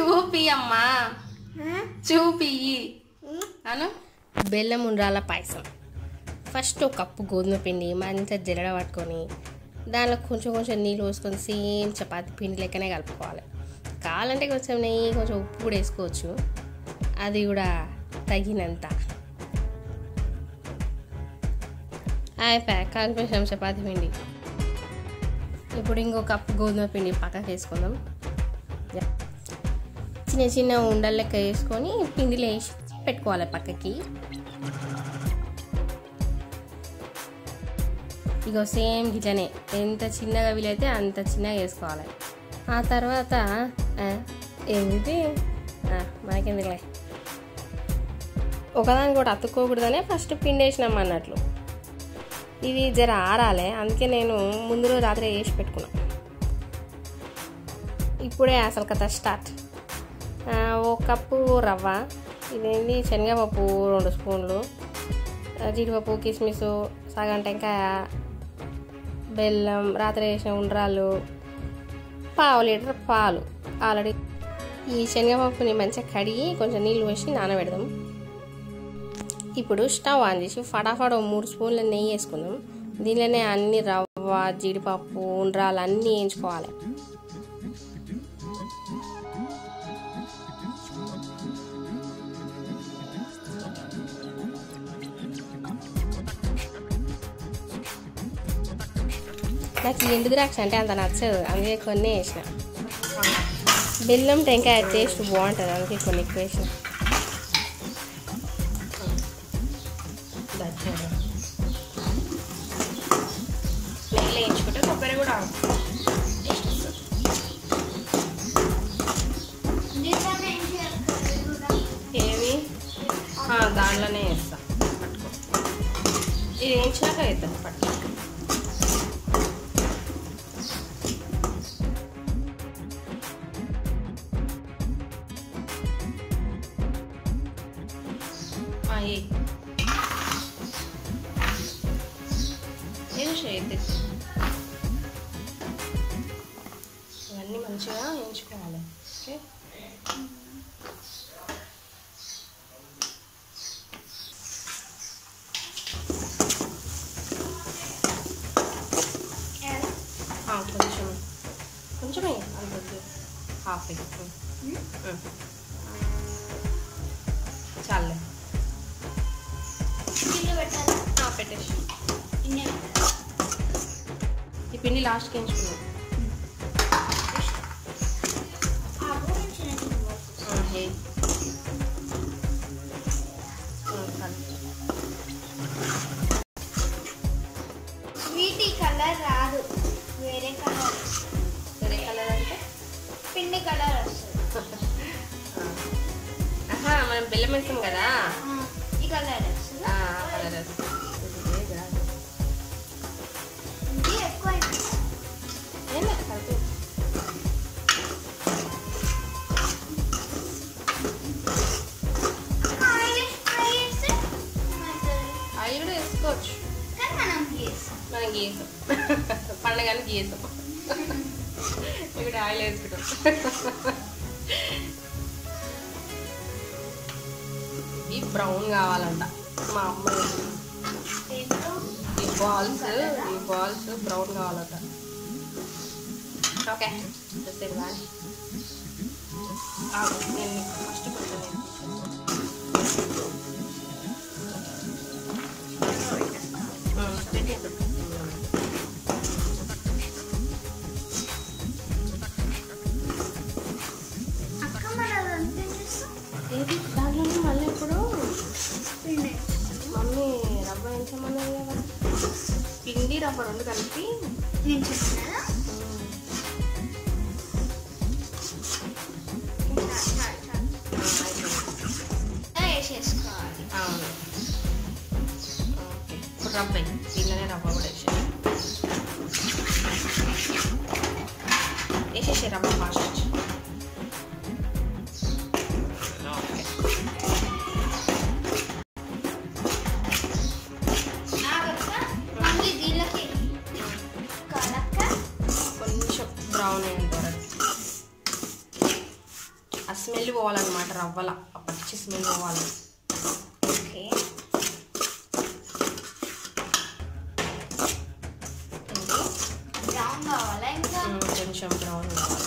చూపి అమ్మా చూపి అను బెల్లం ఉండ్రాల పాయసం ఫస్ట్ ఒక కప్పు గోధుమ పిండి మంచిగా జల్లడ పట్టుకొని దానిలో కొంచెం కొంచెం నీళ్ళు పోసుకొని సేమ్ చపాతి పిండి లెక్కనే కలుపుకోవాలి కావాలంటే కొంచెం నెయ్యి కొంచెం ఉప్పు కూడా వేసుకోవచ్చు అది కూడా తగినంత అయిపోయా కలిపేసాం చపాతి పిండి ఇప్పుడు ఇంకో కప్పు గోధుమ పిండి పక్కకి వేసుకుందాం చిన్న చిన్న ఉండలు లెక్క వేసుకొని పిండిలో వేసి పెట్టుకోవాలి పక్కకి ఇగో సేమ్ గిట్లనే ఎంత చిన్నగా వీలైతే అంత చిన్నగా వేసుకోవాలి ఆ తర్వాత ఆ, ఏంటి ఆ, మనకెందుకులే ఒకదాని కూడా అతుక్కోకూడదనే ఫస్ట్ పిండి వేసినాం అన్నట్లు ఇది జర ఆరాలే అందుకే నేను ముందు రోజు రాత్రి వేసి పెట్టుకున్నా ఇప్పుడే అసలు కథ స్టార్ట్ ఆ, ఒక కప్పు రవ్వ ఇదేంటి శనగపప్పు రెండు స్పూన్లు ఆ, జీడిపప్పు కిస్మిస్ సగం టెంకాయ బెల్లం రాత్రి వేసిన ఉండ్రాలు పావు లీటర్ పాలు ఆల్రెడీ ఈ శనగపప్పుని మంచిగా కడిగి కొంచెం నీళ్ళు వేసి నానబెడదాం ఇప్పుడు స్టవ్ ఆన్ చేసి ఫటాఫట్ ఓ మూడు స్పూన్ల నెయ్యి వేసుకుందాం దీనిలోనే అన్ని రవ్వ జీడిపప్పు ఉండ్రాలు అన్నీ వేయించుకోవాలి నాకు ఈ ఎండు ద్రాక్ష అంటే అంత నచ్చదు అందుకే కొన్ని వేసిన బెల్లం టెంకాయ టేస్ట్ బాగుంటుంది అందుకే కొన్ని ఎక్కువ వేసిన నెయ్యిలో వేయించుకుంటే కొబ్బరి కూడా ఏవి ఆ, దాంట్లోనే వేస్తా పట్టుకో ఇది వేయించాక వేద్దాం పట్టుకో ఆ, ఏ ఏదో చేయద్దు ఇవన్నీ మంచిగా వేయించుకోవాలి ఓకే ఆ, కొంచెం కొంచెమే అంత హాఫ్ చాలే ఆ, పెట్టేసి ఈ పిండి లాస్ట్కి ఎంచుకున్నాం హే వీటి కలర్ రాదు వేరే కలర్ వేరే కలర్ అంటే పిండి కలర్ వస్తుంది ఆహా మనం బెల్లం వేస్తాం కదా ఆ, ఈ కలర్ వస్తుంది ఆ కలర్ వస్తుంది ఇది ఎక్కువ ఏం లేదు కలిపి ఆయిల్ ఫ్రై చేస్తే ఏమవుతుంది? ఆయిల్ కూడా వేసుకోవచ్చు కానీ మనం చేస్తాం మనం గీసాం పండగని గీసాం ఇక్కడ ఆయిల్ వేసుకుంటాం ఇవి బ్రౌన్ కావాలంట మా అమ్మ చెప్పింది. ఏంటో ఈ బాల్స్ ఈ బాల్స్ బ్రౌన్ కావాలట ఓకే చూసేది కానీ ఆగు, నేను ఫస్ట్ కొంచెం అక్క మరి అదంతా ఏం చేస్తాం ఏది దాంట్లోనే మళ్ళీ ఇప్పుడు పిండి మమ్మీ రవ్వ ఎంచమన్నది కదా పిండి రవ్వ రెండు కలిపి నేను చెప్పినా వేసేసుకోవాలి అవును ఓకే ఇప్పుడు రవ్వ వేయి. దీనిలోనే రవ్వ కూడా వేసేసి వేసేసి రవ్వ ఫాస్ట్ ఓకే ఆగక్క మళ్ళీ దీనికి కాదక్క కొంచెం బ్రౌన్ అయ్యేంత వరకు స్మెల్ పోవాలన్నమాట రవ్వల ఆ పచ్చి స్మెల్ పోవాలి ఓకే ఏంటి? బ్రౌన్ కావాలా ఇంకా ఉమ్, కొంచెం బ్రౌన్ కావాలి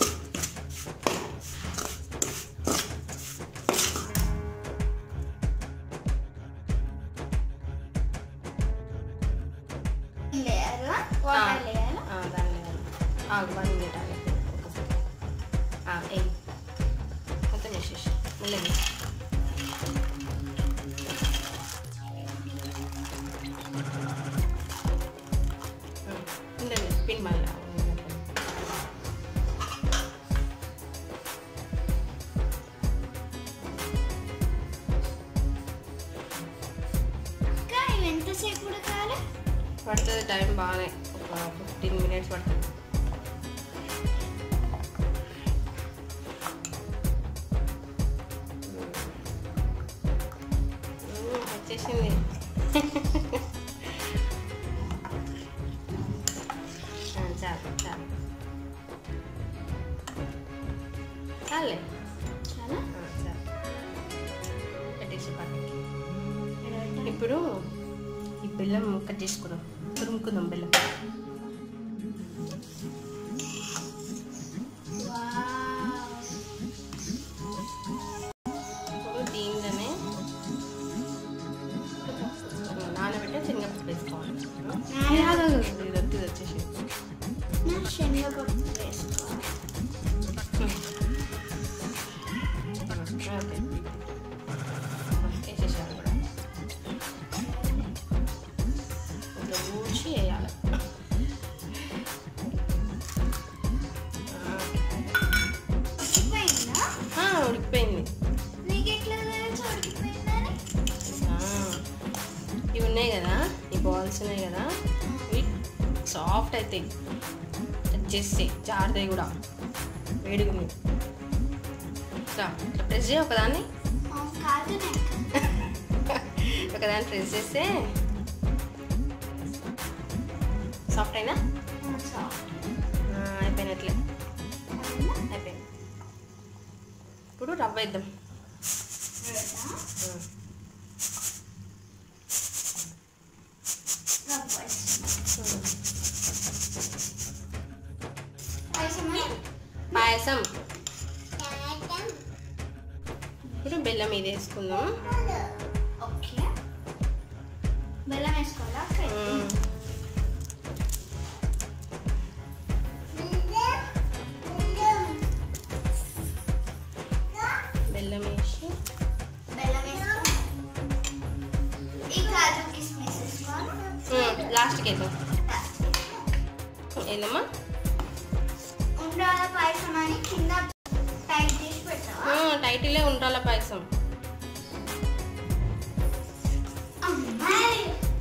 లేయర్ వాటర్ లేయర్ ఆ, దాన్ని ఆగు వన్ మినిట్ ఆగి ఒకసారి ఆ, ఎయ్ మొత్తం చేసేసి మళ్ళీ ఎయ్. ఉమ్, ఉండండి పిన్ మళ్ళీ ఇంకా ఇవి ఎంతసేపు ఉడకాలి పడుతుంది టైం బాగానే ఒక ఫిఫ్టీన్ మినిట్స్ పడుతుంది ఉమ్, వచ్చేసింది ఆ, చాలు చాలు చాలే చాలా ఆ, చాలు పెట్టేసి పక్కకి ఇప్పుడు ఈ బెల్లం కట్ చేసుకుందాం తురుముకుందాం బెల్లం ఇప్పుడు దీనిలోనే నానబెట్టే శనగపప్పు వేసుకోవాలి ఇది వద్దు, ఇది వచ్చేసి నా శనగపప్పు వేసుకోవాలి ఓకే వేసేసాను కూడా ఇట్లా ఊడ్చి వేయాలి ఉడికిపోయిందా ఆ, ఉడికిపోయింది నీకు ఎట్లా తెలుసు ఉడికిపోయిందని ఆ, ఇవి ఉన్నాయి కదా ఈ బాల్స్ ఉన్నాయి కదా ఇవి సాఫ్ట్ అవుతాయి టచ్ చేస్తే జారుతాయి కూడా వేడిగా ఉన్నాయి ఇట్లా ఇట్లా ప్రెస్ చేయి ఒకదాన్ని కాదు ఒకదాన్ని ప్రెస్ చేస్తే సాఫ్ట్ అయినా ఆ, అయిపోయినట్లే అయిపోయింది ఇప్పుడు రవ్వ వేద్దాం ఆ. పాయసం ఇప్పుడు బెల్లం ఇది వేసుకుందాం ఓకే బెల్లం వేసుకోవాలా అక్క? ఉమ్. బెల్లం వేసి బెల్లం వేసుకోవాలి ఈ కాజు కిస్మిస్ వేసుకోవాలి ఉమ్, లాస్ట్కి వేద్దాం ఏందమ్మా ఉండాల పాయసం అని కింద టైట్ చేసి పెట్టావా ఉమ్, టైటిలే ఉండాల పాయసం అమ్మాయి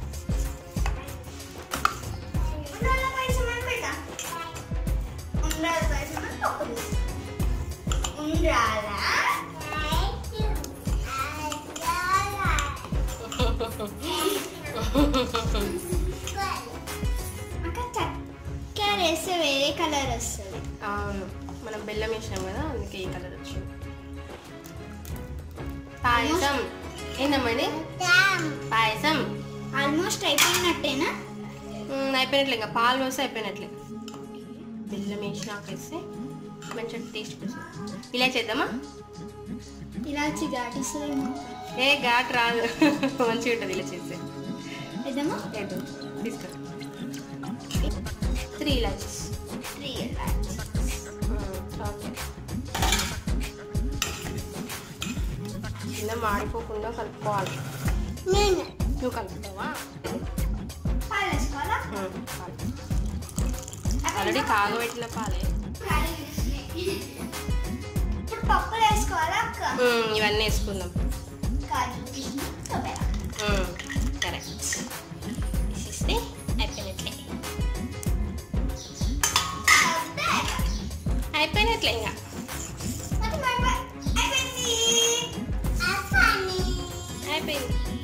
ఉండాల పాయసం అని పెట్టా ఉండాల పాయసం అని పప్పు తీస్తా. ఉండాల అక్క చక్కెర వేస్తే వేరే కలర్ వస్తుంది అవును మనం బెల్లం వేసినాం కదా అందుకే ఈ కలర్ వచ్చింది పాయసం ఏందమ్మండి పాయసం ఆల్మోస్ట్ అయిపోయినట్టేనా ఉమ్, అయిపోయినట్లే ఇంకా పాలు పోస్తే అయిపోయినట్లే బెల్లం వేసినాక వేస్తే మంచిగా టేస్ట్ వస్తుంది ఇలా చేద్దామా ఇలాచి ఘాటిస్తుందేమో ఏ ఘాట్ రాదు మంచిగా ఉంటుంది ఇలా చేస్తే వేద్దామా వేద్దాం తీసుకో త్రీ ఇలాచీస్ త్రీ ఇలాచి ఓకే కింద మాడిపోకుండా కలుపుకోవాలి నేను నువ్వు కలుపుతావా పాలు వేసుకోవాలా ఉమ్, పాలు. ఆల్రెడీ కాగబెట్టిన పాలే ఇప్పుడు పప్పులు వేసుకోవాలా అక్క ఉమ్, ఇవన్నీ వేసుకుందాం కాజు కిస్మిస్ కొబ్బరి కరెక్ట్ వేసేస్తే అయిపోయినట్లే అంతే. అయిపోయినట్లే ఇంకా మొత్తం అయిపోయి- అయిపోయింది అయిపోయింది. అయిపోయింది